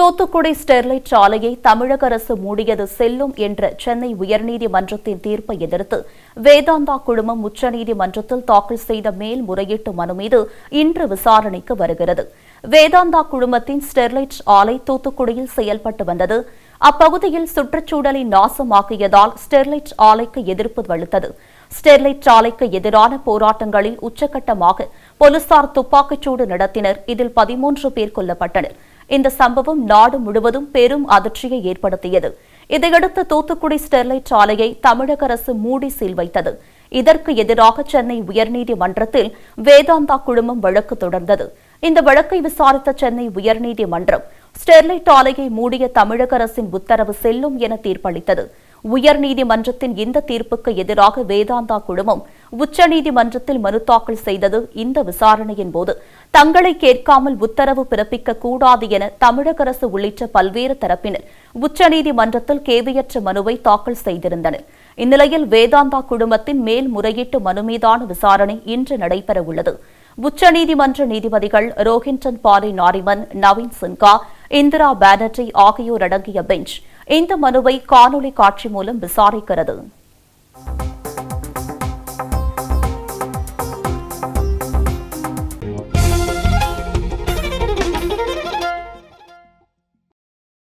Thoothukudi Sterlite ஆலையை தமிழக அரசு மூடியது செல்லும் என்ற சென்னை உயர்நீதிமன்றத்தின் தீர்ப்பை எதிர்த்து வேதாந்தா குழுமம் உச்சநீதிமன்றத்தில் தாக்கல் செய்த மேல்முறையீட்டு மனு மீது இன்று விசாரணைக்கு வருகிறது வேதாந்தா குழுமத்தின் ஸ்டெர்லைட் ஆலை தூத்துக்குடியில் செயல்பட்டு வந்தது அப்பகுதியில் சுற்றுச்சூழலை நாசமாக்கியதால் ஸ்டெர்லைட் ஆலைக்கு எதிர்ப்பு வலுத்தது ஸ்டெர்லைட் ஆலைக்கு எதிரான போராட்டங்களில் உச்சகட்டமாக போலீசார் துப்பாக்கிச்சூடு நடத்தினர் இதில் பதிமூன்று பேர் கொல்லப்பட்டனர் இந்த சம்பவம் நாடு முழுவதும் பெரும் அதிர்ச்சியை ஏற்படுத்தியது இதையடுத்து தூத்துக்குடி ஸ்டெர்லைட் ஆலையை தமிழக அரசு மூடி சீல் வைத்தது இதற்கு எதிராக சென்னை உயர்நீதிமன்றத்தில் வேதாந்தா குழுமம் வழக்கு தொடர்ந்தது இந்த வழக்கை விசாரித்த சென்னை உயர்நீதிமன்றம் ஸ்டெர்லைட் ஆலையை மூடிய தமிழக அரசின் உத்தரவு செல்லும் என தீர்ப்பளித்தது உயர்நீதிமன்றத்தின் இந்த தீர்ப்புக்கு எதிராக வேதாந்தா குழுமம் உச்சநீதிமன்றத்தில் மனு தாக்கல் செய்தது இந்த விசாரணையின் போது தங்களை கேட்காமல் உத்தரவு பிறப்பிக்க கூடாது என தமிழக அரசு உள்ளிட்ட பல்வேறு தரப்பினர் உச்சநீதிமன்றத்தில் கேவியற்ற மனுவை தாக்கல் செய்திருந்தனர் இந்நிலையில் வேதாந்தா குழுமத்தின் மேல்முறையீட்டு மனு மீதான விசாரணை இன்று நடைபெறவுள்ளது உச்சநீதிமன்ற நீதிபதிகள் ரோஹின்டன் பாரி நாரிமன் நவீன் சின்கா இந்திரா பானர்ஜி ஆகியோர் அடங்கிய பெஞ்ச் இந்த மனுவை காணொலி காட்சி மூலம் விசாரிக்கிறது